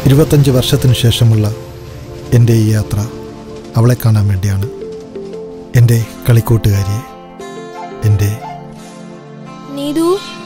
ഇരുപത്തഞ്ച് വർഷത്തിനു ശേഷമുള്ള എൻ്റെ ഈ യാത്ര അവളെ കാണാൻ വേണ്ടിയാണ് എൻ്റെ കളിക്കൂട്ടുകാരിയെ എൻ്റെ നീതു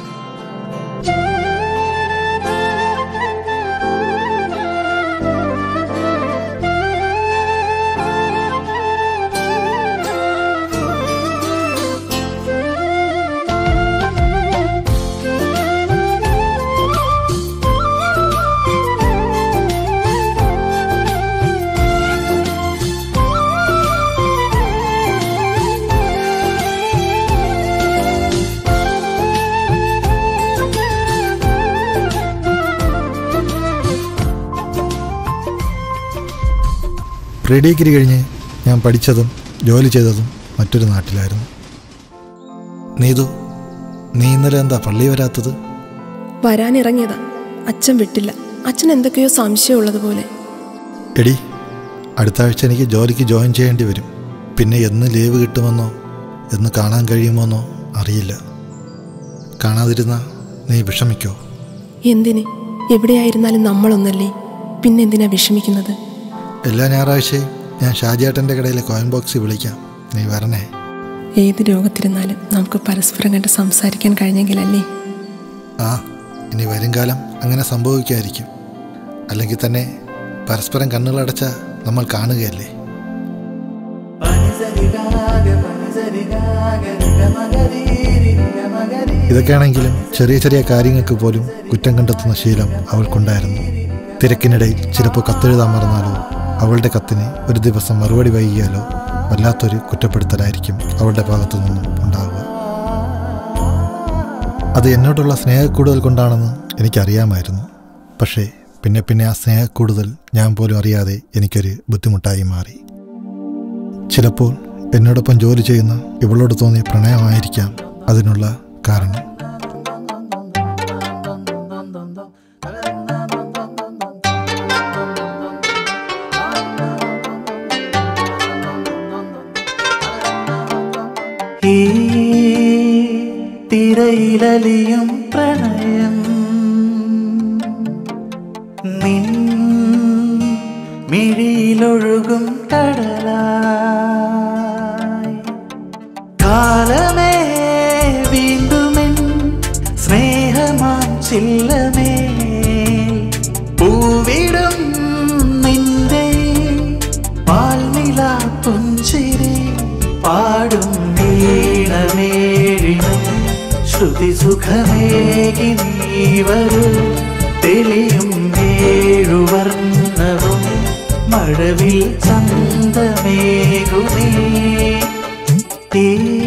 പ്രീ ഡിഗ്രി കഴിഞ്ഞ് ഞാൻ പഠിച്ചതും ജോലി ചെയ്തതും മറ്റൊരു നാട്ടിലായിരുന്നു നീതു നീ ഇന്നലെ എന്താ പള്ളി വരാത്തത് വരാനിറങ്ങിയതാ അച്ഛൻ വിട്ടില്ല അച്ഛൻ എന്തൊക്കെയോ സംശയമുള്ളതുപോലെ എടി അടുത്ത ആഴ്ച എനിക്ക് ജോലിക്ക് ജോയിൻ ചെയ്യേണ്ടി വരും പിന്നെ എന്ന് ലീവ് കിട്ടുമെന്നോ എന്ന് കാണാൻ കഴിയുമോന്നോ അറിയില്ല കാണാതിരുന്ന നീ വിഷമിക്കോ എന്തിന് എവിടെയായിരുന്നാലും നമ്മളൊന്നല്ലേ പിന്നെന്തിനാ വിഷമിക്കുന്നത് എല്ലാ ഞായറാഴ്ചയും ഞാൻ ഷാജിയേട്ടൻ്റെ കടയിലെ കോയിൻ ബോക്സിൽ വിളിക്കാം നീ വരണേ ഏത് രോഗത്തിരുന്നാലും നമുക്ക് പരസ്പരം കണ്ട് സംസാരിക്കാൻ കഴിഞ്ഞെങ്കിലല്ലേ ആ ഇനി വരും കാലം അങ്ങനെ സംഭവിക്കായിരിക്കും അല്ലെങ്കിൽ തന്നെ പരസ്പരം കണ്ണുകളടച്ച നമ്മൾ കാണുകയല്ലേ ഇതൊക്കെയാണെങ്കിലും ചെറിയ ചെറിയ കാര്യങ്ങൾക്ക് പോലും കുറ്റം കണ്ടെത്തുന്ന ശീലം അവൾക്കുണ്ടായിരുന്നു തിരക്കിനിടയിൽ ചിലപ്പോൾ കത്തെഴുതാൻ മറന്നാലോ അവളുടെ കത്തിന് ഒരു ദിവസം മറുപടി വൈകിയാലോ വല്ലാത്തൊരു കുറ്റപ്പെടുത്തലായിരിക്കും അവളുടെ ഭാഗത്തു നിന്നും ഉണ്ടാവുക അത് എന്നോടുള്ള സ്നേഹക്കൂടുതൽ കൊണ്ടാണെന്ന് എനിക്കറിയാമായിരുന്നു പക്ഷേ പിന്നെ പിന്നെ ആ സ്നേഹക്കൂടുതൽ ഞാൻ പോലും അറിയാതെ എനിക്കൊരു ബുദ്ധിമുട്ടായി മാറി ചിലപ്പോൾ എന്നോടൊപ്പം ജോലി ചെയ്യുന്ന ഇവളോട് തോന്നിയ പ്രണയമായിരിക്കാം അതിനുള്ള കാരണം ഈ തിരയിലലിയും പ്രണയം നിൻ മിഴിയിലൊഴുകും കടലായി കാലമേ വീണ്ടുമെൻ സ്നേഹമാം ചില്ലമേ പൂവിടും നിന്റെ പാൽനില പുഞ്ചിരി പാടും വീണമേഴിനും ശ്രുതി സുഖമേകി നീ വരൂ തെളിയും ഏഴുവർണ്ണവും മഴവിൽ ചന്തമേകുമേ തീ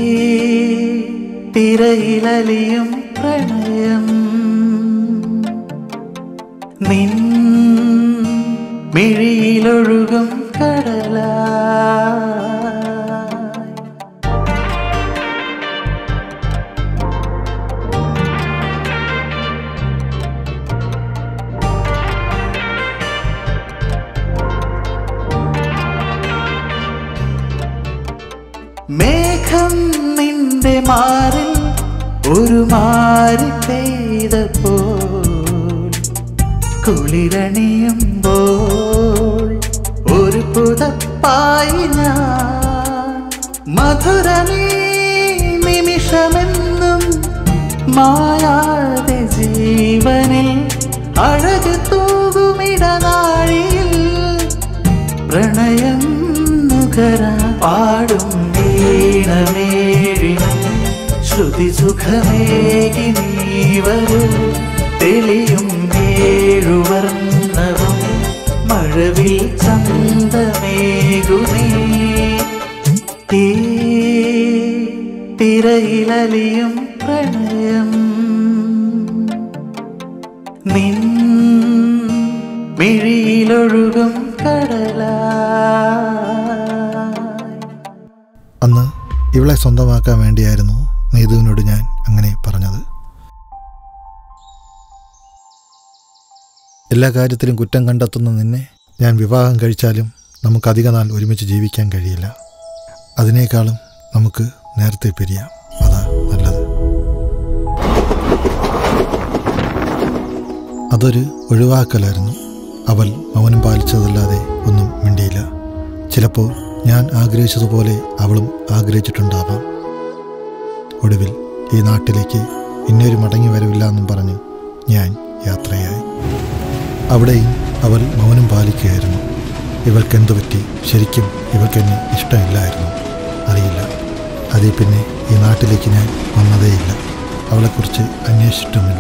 തിരയിലലിയും പ്രണയം നിൻ മിഴിയിലൊഴുകും കടലായി മേഘം നിന്റെ മാറിൽ ഒരു മാറി പെയ്തപ്പോൾ കുളിരണിയുമ്പോൾ ഒരു പുതപ്പായി ഞാൻ മധുര നീ നിമിഷമെന്നും മായാതെ ജീവനിൽ അഴക് തൂകുമിടനാഴിയിൽ പ്രണയം നുകര പാടും വീണമേഴിനും ശ്രുതി സുഖമേകി നീ വരൂ തെളിയും ഏഴുവർണ്ണവും മഴവിൽ ചന്തമേകുമേ തീ തിരയിലലിയും പ്രണയം നിൻ മിഴിയിലൊഴുകും കടലായി അന്ന് ഇവളെ സ്വന്തമാക്കാൻ വേണ്ടിയായിരുന്നു നീതുവിനോട് ഞാൻ അങ്ങനെ പറഞ്ഞത് എല്ലാ കാര്യത്തിലും കുറ്റം കണ്ടെത്തുന്ന നിന്നെ ഞാൻ വിവാഹം കഴിച്ചാലും നമുക്ക് അധിക നാൾ ഒരുമിച്ച് ജീവിക്കാൻ കഴിയില്ല അതിനേക്കാളും നമുക്ക് നേരത്തെ പിരിയാം അതാ നല്ലത് അതൊരു ഒഴിവാക്കലായിരുന്നു അവൾ മൗനം പാലിച്ചതല്ലാതെ ഒന്നും മിണ്ടിയില്ല ചിലപ്പോൾ ഞാൻ ആഗ്രഹിച്ചതുപോലെ അവളും ആഗ്രഹിച്ചിട്ടുണ്ടാവാം ഒടുവിൽ ഈ നാട്ടിലേക്ക് ഇനിയൊരു മടങ്ങി വരവില്ല എന്നും പറഞ്ഞു ഞാൻ യാത്രയായി അവിടെയും അവൾ മൗനം പാലിക്കുകയായിരുന്നു ഇവൾക്കെന്തു പറ്റി ശരിക്കും ഇവൾക്കെന്നെ ഇഷ്ടമില്ലായിരുന്നു അറിയില്ല അതിൽ പിന്നെ ഈ നാട്ടിലേക്ക് ഞാൻ വന്നതേയില്ല അവളെക്കുറിച്ച് അന്വേഷിച്ചിട്ടുമില്ല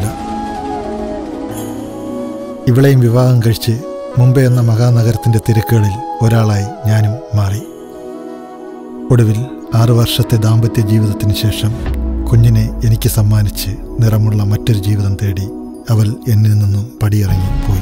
ഇവളെയും വിവാഹം കഴിച്ച് മുംബൈ എന്ന മഹാനഗരത്തിൻ്റെ തിരക്കുകളിൽ ഒരാളായി ഞാനും മാറി ഒടുവിൽ ആറു വർഷത്തെ ദാമ്പത്യ ജീവിതത്തിന് ശേഷം കുഞ്ഞിനെ എനിക്ക് സമ്മാനിച്ച് നിറമുള്ള മറ്റൊരു ജീവിതം തേടി അവൾ എന്നിൽ നിന്നും പടിയിറങ്ങി പോയി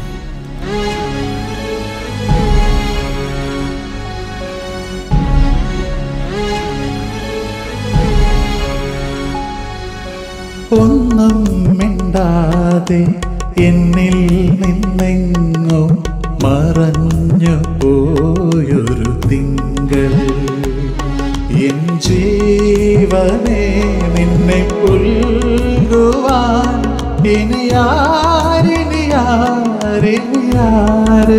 ഒന്നും മിണ്ടാതെ എന്നിൽ നിന്നെങ്ങോ മറഞ്ഞു പോയൊരു തിങ്കൾ എൻ ജീവനെ നിന്നെ പുൽകുവാൻ ഇനിയാരിനിയാരിനിയാര്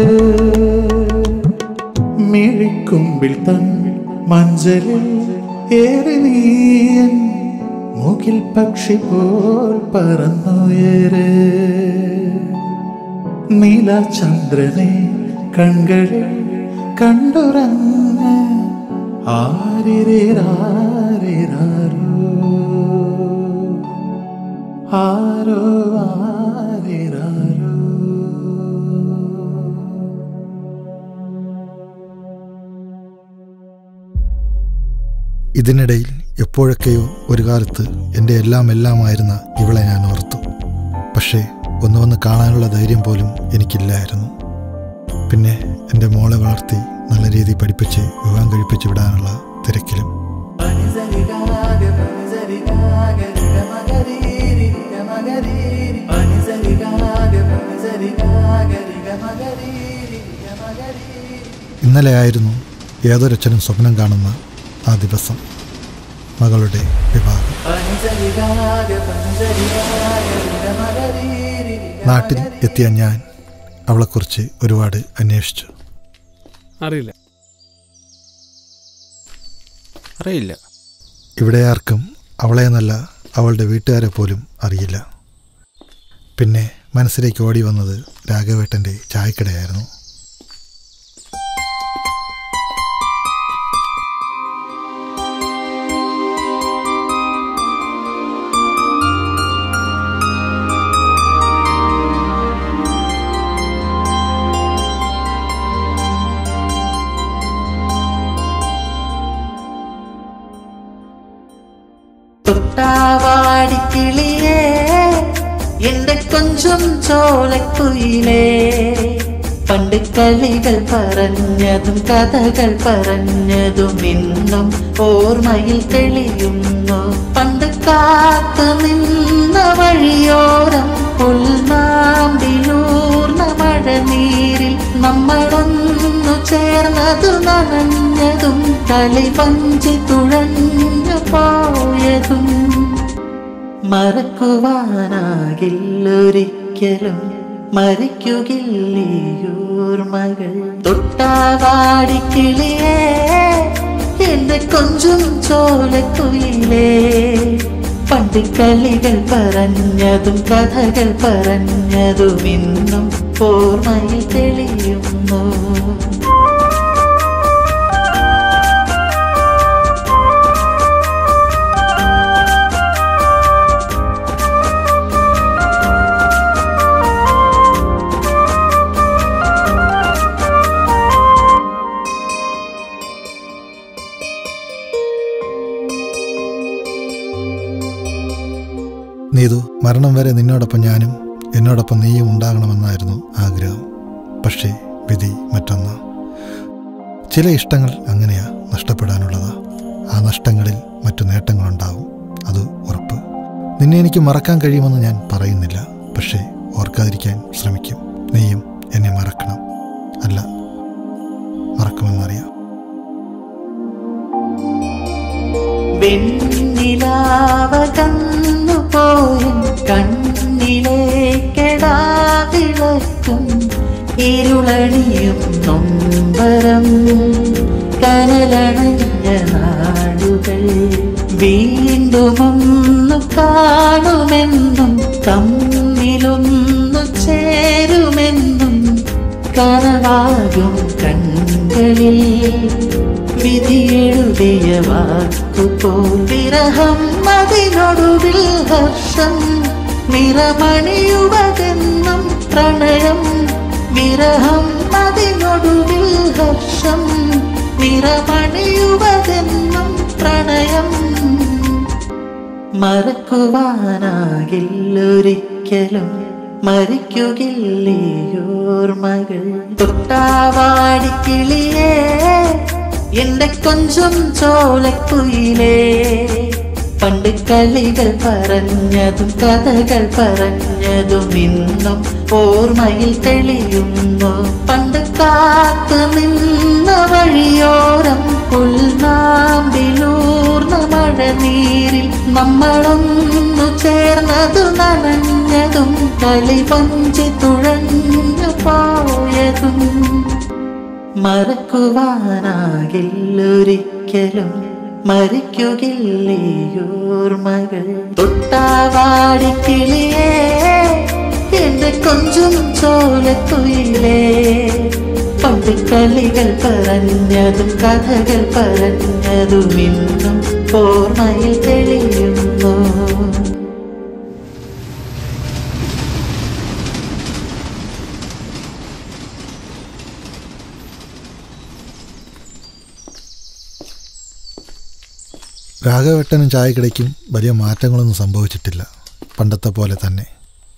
മിഴിക്കുമ്പിൽ തൻ മഞ്ചലിൽ ഏറി നീയൻ മുകിൽ പക്ഷി പോൽ പറന്നുയര് നീലചന്ദ്രനെ കൺകളിൽ കണ്ടുറങ്ങ് ആരിരാരിരാരോ ആരോ ആരിരാരോ ഇതിനിടയിൽ എപ്പോഴൊക്കെയോ ഒരു കാലത്ത് എൻ്റെ എല്ലാം എല്ലാമായിരുന്ന ഇവളെ ഞാൻ ഓർത്തു പക്ഷേ ഒന്ന് വന്ന് കാണാനുള്ള ധൈര്യം പോലും എനിക്കില്ലായിരുന്നു പിന്നെ എൻ്റെ മോളെ വളർത്തി നല്ല രീതിയിൽ പഠിപ്പിച്ച് വിവാഹം കഴിപ്പിച്ച് വിടാനുള്ള തിരക്കിലും ഇന്നലെയായിരുന്നു ഏതൊരച്ഛനും സ്വപ്നം കാണുന്ന ആ ദിവസം മകളുടെ വിവാഹം നാട്ടിൽ എത്തിയ ഞാൻ അവളെക്കുറിച്ച് ഒരുപാട് അന്വേഷിച്ചു അറിയില്ല അറിയില്ല ഇവിടെ ആർക്കും അവളെ എന്നല്ല അവളുടെ വീട്ടുകാരെ പോലും അറിയില്ല പിന്നെ മനസ്സിലേക്ക് ഓടി വന്നത് രാഘവേട്ടൻ്റെ ചായക്കടയായിരുന്നു തൊട്ടാവാടിക്കിളിയേ എന്റെ കൊഞ്ചും ചോലക്കുയിലേ പണ്ട് കളികൾ പറഞ്ഞതും കഥകൾ പറഞ്ഞതും ഇന്നും ഓർമ്മയിൽ തെളിയുന്നു പണ്ട് കാത്തു നിന്ന വഴിയോരം പുൽനാമ്പിലൂർന്ന മഴനീരിൽ നമ്മളൊന്നു ചേർന്നതു നനഞ്ഞതും കളി പഞ്ചി തുഴഞ്ഞു പോയതും മറക്കുവാനാകില്ലൊരിക്കലും മരിക്കുകില്ലൂർമകൾ തൊട്ടാവാടിക്കിളിയേ എന്റെ കൊഞ്ചും ചോലക്കുയിലേ പണ്ട് കളികൾ പറഞ്ഞതും കഥകൾ പറഞ്ഞതും ഇന്നും ഓർമ്മയിൽ തെളിയുന്നു നീതു മരണം വരെ നിന്നോടൊപ്പം ഞാനും എന്നോടൊപ്പം നീയും ഉണ്ടാകണമെന്നായിരുന്നു ആഗ്രഹം പക്ഷേ വിധി മറ്റൊന്ന് ചില ഇഷ്ടങ്ങൾ അങ്ങനെയാ നഷ്ടപ്പെടാനുള്ളതാ ആ നഷ്ടങ്ങളിൽ മറ്റു നേട്ടങ്ങളുണ്ടാവും അത് ഉറപ്പ് നിന്നെ എനിക്ക് മറക്കാൻ കഴിയുമെന്ന് ഞാൻ പറയുന്നില്ല പക്ഷേ ഓർക്കാതിരിക്കാൻ ശ്രമിക്കും നീയും എന്നെ മറക്കണം അല്ല മറക്കുമെന്നറിയാം വെണ്ണിലാവകന്നു പോയും കണ്ണിലേക്കെടാ വിളക്കും ഇരുളണിയും നൊമ്പരം കനലണഞ്ഞ നാടുകൾ വീണ്ടും ഒന്ന് കാണുമെന്നും തമ്മിലൊന്നു ചേരുമെന്നും കനവാകും കൺകളിൽ വിധിയെഴുതിയ വാക്കുപോൽ വിരഹം അതിനൊടുവിൽ ഹർഷം നിറമണിയുവതെന്നും പ്രണയം വിരഹം അതിനൊടുവിൽ ഹർഷം നിറമണിയുവതെന്നും പ്രണയം മറക്കുവാനാകില്ലൊരിക്കലും മരിക്കുകയില്ലേയോർമകൾ തൊട്ടാവാടിക്കിളിയേ എന്റെ കൊഞ്ചും ചോലക്കുയിലേ പണ്ട് കളികൾ പറഞ്ഞതും കഥകൾ പറഞ്ഞതും ഇന്നും ഓർമ്മയിൽ തെളിയുന്നു പണ്ട് കാത്തു നിന്ന വഴിയോരം പുൽനാമ്പിലൂർന്ന മഴനീരിൽ നമ്മളൊന്നു ചേർന്നതു നനഞ്ഞതും കളി പഞ്ചി തുഴഞ്ഞു പോയതും മറക്കുവാനാകില്ലൊരിക്കലും മരിക്കുകയില്ലേയോർമകൾ തൊട്ടാവാടിക്കിളിയേ എന്റെ കൊഞ്ചും ചോലക്കുയിലേ പണ്ട് കളികൾ പറഞ്ഞതും കഥകൾ പറഞ്ഞതും ഇന്നും ഓർമ്മയിൽ തെളിയുന്നു രാഘവേട്ടനും ചായക്കിടയ്ക്കും വലിയ മാറ്റങ്ങളൊന്നും സംഭവിച്ചിട്ടില്ല പണ്ടത്തെ പോലെ തന്നെ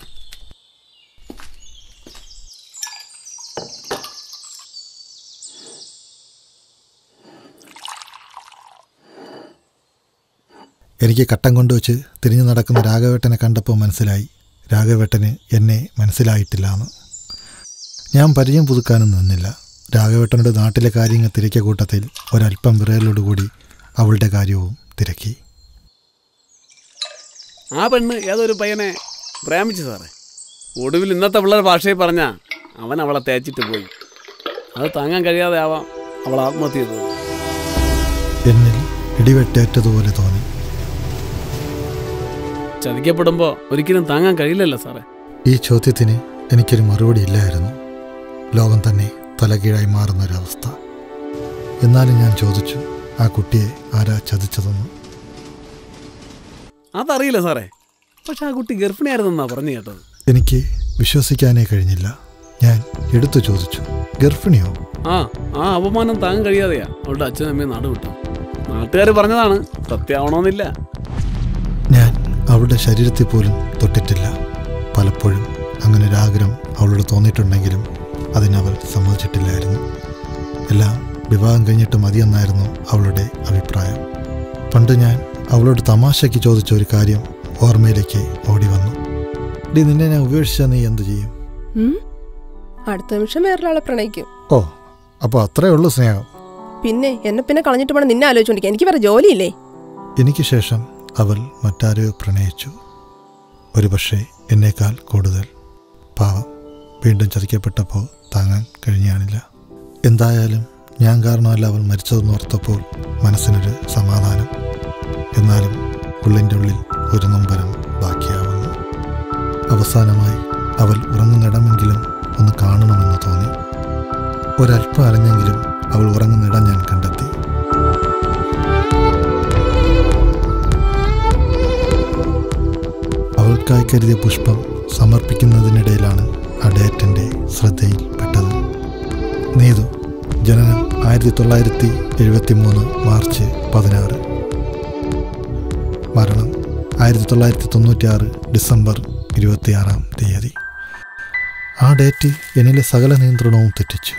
എനിക്ക് കട്ടം കൊണ്ടുവച്ച് തിരിഞ്ഞു നടക്കുന്ന രാഘവേട്ടനെ കണ്ടപ്പോൾ മനസ്സിലായി രാഘവേട്ടന് എന്നെ മനസ്സിലായിട്ടില്ലാന്ന് ഞാൻ പരിചയം പുതുക്കാനും നിന്നില്ല രാഘവേട്ടനുടെ നാട്ടിലെ കാര്യങ്ങൾ തിരക്കിയ കൂട്ടത്തിൽ ഒരല്പം വിറയലോടുകൂടി അവളുടെ കാര്യവും തിരക്കി ആ പെണ്ണ് ഏതൊരു പയ്യനെ പ്രേമിച്ചു സാറേ ഒടുവിൽ ഇന്നത്തെ പിള്ളേർ ഭാഷയിൽ പറഞ്ഞ അവൻ അവളെ തേച്ചിട്ട് പോയി അത് താങ്ങാൻ കഴിയാതെ ആവാം അവൾ ആത്മഹത്യ ചെയ്തത് എന്നിൽ ഇടിവെട്ടേറ്റതുപോലെ തോന്നി ചതിക്കപ്പെടുമ്പോൾ ഒരിക്കലും താങ്ങാൻ കഴിയില്ലല്ലോ സാറേ ഈ ചോദ്യത്തിന് എനിക്കൊരു മറുപടി ഇല്ലായിരുന്നു ലോകം തന്നെ തലകീഴായി മാറുന്നൊരവസ്ഥ എന്നാലും ഞാൻ ചോദിച്ചു ആ കുട്ടിയെ ആരാ ചതിച്ചതെന്ന് അതറിയില്ല സാറേ പക്ഷെ ആ കുട്ടി ഗർഭിണിയായിരുന്നെന്നാ പറഞ്ഞു കേട്ടത് എനിക്ക് വിശ്വസിക്കാനേ കഴിഞ്ഞില്ല ഞാൻ എടുത്തു ചോദിച്ചു ഗർഭിണിയോ ആ ആ അപമാനം താങ്ങാൻ കഴിയാതെയാ അവളുടെ അച്ഛനും അമ്മയും നാട് വിട്ടു നാട്ടുകാർ പറഞ്ഞതാണ് സത്യമാവണമെന്നില്ല ഞാൻ അവളുടെ ശരീരത്തിൽ പോലും തൊട്ടിട്ടില്ല പലപ്പോഴും അങ്ങനെ ഒരു ആഗ്രഹം അവളോട് തോന്നിയിട്ടുണ്ടെങ്കിലും അതിനവൾ സമ്മതിച്ചിട്ടില്ലായിരുന്നു എല്ലാം വിവാഹം കഴിഞ്ഞിട്ട് മതിയെന്നായിരുന്നു അവളുടെ അഭിപ്രായം പണ്ട് ഞാൻ അവളോട് തമാശയ്ക്ക് ചോദിച്ച ഒരു കാര്യം ഓർമ്മയിലേക്ക് ഓടി വന്നു ഡി നിന്നെ ഞാൻ ഉപേക്ഷിച്ചാൽ നീ എന്തു ചെയ്യും ഉം? അടുത്ത നിമിഷം വേറൊരാളെ പ്രണയിക്കും ഓ അപ്പോൾ അത്രേ ഉള്ളൂ സ്നേഹം പിന്നെ എന്നെ പിന്നെ കളഞ്ഞിട്ട് വേണം നിന്നെ ആലോചിച്ചോണ്ടിരിക്കാൻ എനിക്ക് വേറെ ജോലിയില്ലേ എനിക്ക് ശേഷം അവൾ മറ്റാരെയോ പ്രണയിച്ചു ഒരുപക്ഷെ എന്നേക്കാൾ കൂടുതൽ പാവം വീണ്ടും ചതിക്കപ്പെട്ടപ്പോൾ താങ്ങാൻ കഴിഞ്ഞാണില്ല എന്തായാലും ഞാൻ കാരണമല്ല അവൾ മരിച്ചതെന്ന് ഓർത്തപ്പോൾ മനസ്സിനൊരു സമാധാനം എന്നാലും ഉള്ളിൻ്റെ ഉള്ളിൽ ഒരു നൊമ്പരം ബാക്കിയാവുന്നു അവസാനമായി അവൾ ഉറങ്ങുന്നിടമെങ്കിലും ഒന്ന് കാണണമെന്ന് തോന്നി ഒരല്പം അറിഞ്ഞെങ്കിലും അവൾ ഉറങ്ങുന്നിടം ഞാൻ കണ്ടെത്തി അവൾക്കായി കരുതിയ പുഷ്പം സമർപ്പിക്കുന്നതിനിടയിലാണ് ആ ഡേറ്റൻ്റെ ശ്രദ്ധയിൽപ്പെട്ടത് നീതു ജനനം ആയിരത്തി തൊള്ളായിരത്തി എഴുപത്തി മൂന്ന് മാർച്ച് പതിനാറ് മരണം ആയിരത്തി തൊള്ളായിരത്തി തൊണ്ണൂറ്റിയാറ് ഡിസംബർ ഇരുപത്തിയാറാം തീയതി ആ ഡേറ്റ് എന്നിലെ സകല നിയന്ത്രണവും തെറ്റിച്ചു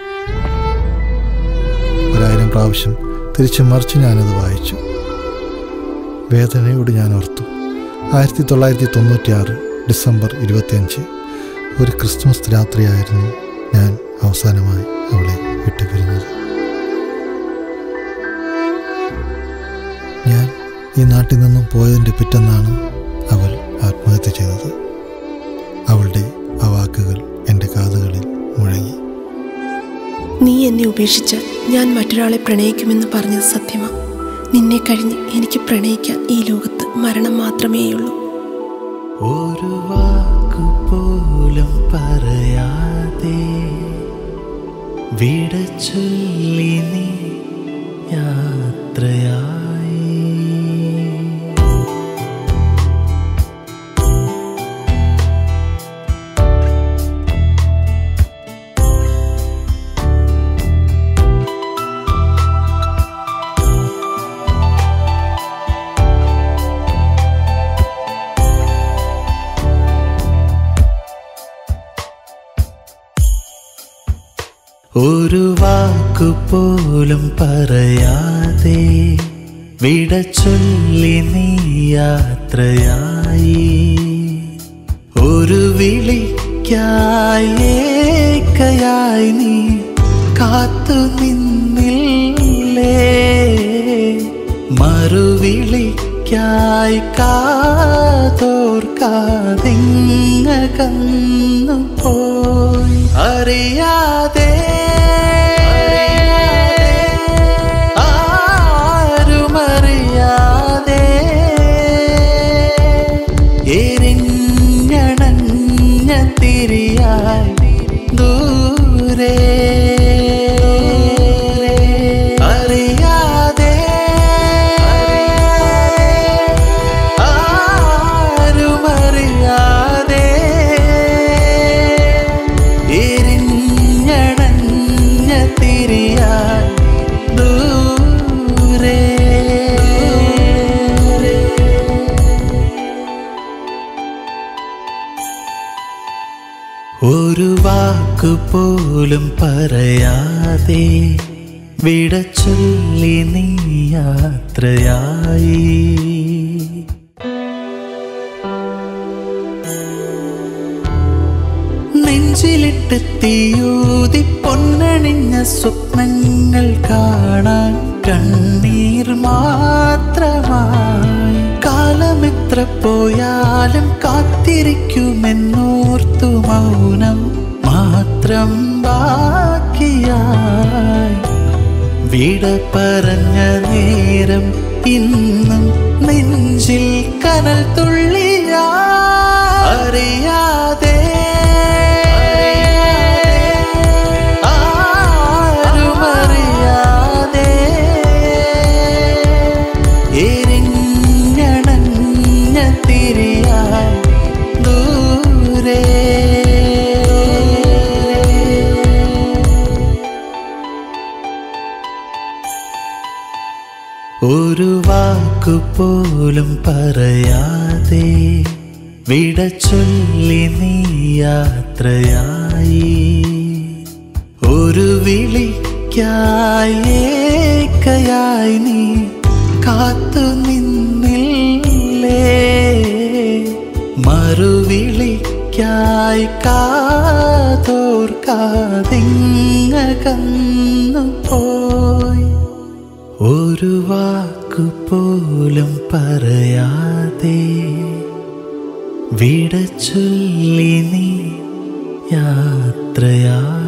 ഒരായിരം പ്രാവശ്യം തിരിച്ചു മറിച്ച് ഞാനത് വായിച്ചു വേദനയോട് ഞാൻ ഓർത്തു ആയിരത്തി തൊള്ളായിരത്തി തൊണ്ണൂറ്റിയാറ് ഡിസംബർ ഇരുപത്തിയഞ്ച് ഒരു ക്രിസ്മസ് രാത്രിയായിരുന്നു ഞാൻ അവസാനമായി അവളെ വിട്ടുപിരിഞ്ഞത് ഞാൻ ഈ നാട്ടിൽ നിന്നും പോയതിൻ്റെ പിറ്റെന്നാണ് അവൾ ആത്മഹത്യ ചെയ്തത് അവളുടെ ആ വാക്കുകൾ എൻ്റെ കാതുകളിൽ മുഴങ്ങി നീ എന്നെ ഉപേക്ഷിച്ച് ഞാൻ മറ്റൊരാളെ പ്രണയിക്കുമെന്ന് പറഞ്ഞത് സത്യമാ നിന്നെ കഴിഞ്ഞ് എനിക്ക് പ്രണയിക്കാൻ ഈ ലോകത്ത് മരണം മാത്രമേയുള്ളൂ ഒരു വാക്കു പോലും പറയാതെ വിട ചൊല്ലി നീ യാത്രയായി ഒരു വാക്കു പോലും പറയാതെ വിട ചൊല്ലി നീ യാത്രയായി ഒരു വിളിക്കായി ഏക്കയായി നീ കാത്തു നിന്നില്ലേ മറുവിളിക്കായി കാതോർക്കാതിങ്ങ കന്നു പോയി അറിയാതെ ആരുമറിയാതെ എരിഞ്ഞണഞ്ഞ തിരിയായി ദൂരെ അറിയാതെ ആരുമറിയാതെ എരിഞ്ഞണഞ്ഞ തിരിയായി ദൂരെ ഒരു വാക്കു പോലും പറയാതെ വിട ചൊല്ലി നീ യാത്രയായി നെഞ്ചിലിട്ട് തീയൂതി പൊന്നണിഞ്ഞ സ്വപ്നങ്ങൾ കാണാൻ കണ്ണീർ മാത്രമായി കാലമെത്ര പോയാലും കാത്തിരിക്കുമെന്നോർത്തു മൗനം മാത്രം ബാക്കിയായി വിട പറഞ്ഞ നേരം ഇന്നും നെഞ്ചിൽ കനൽ തുള്ളിയാ അറിയാതെ ആരുമറിയാതെ എരിഞ്ഞണഞ്ഞ തിരിയായി ദൂരെ ഒരു വാക്കു പോലും പറയാതെ വിട ചൊല്ലി നീ യാത്രയായി ഒരു വിളിക്കായി ഏക്കയായി നീ കാത്തു നിന്നില്ലേ മറുവിളിക്കായി കാതോർക്കാതിങ്ങ കന്നു പോയി ഒരു വാക്കു പോലും പറയാതെ വിട ചൊല്ലി നീ യാത്രയായി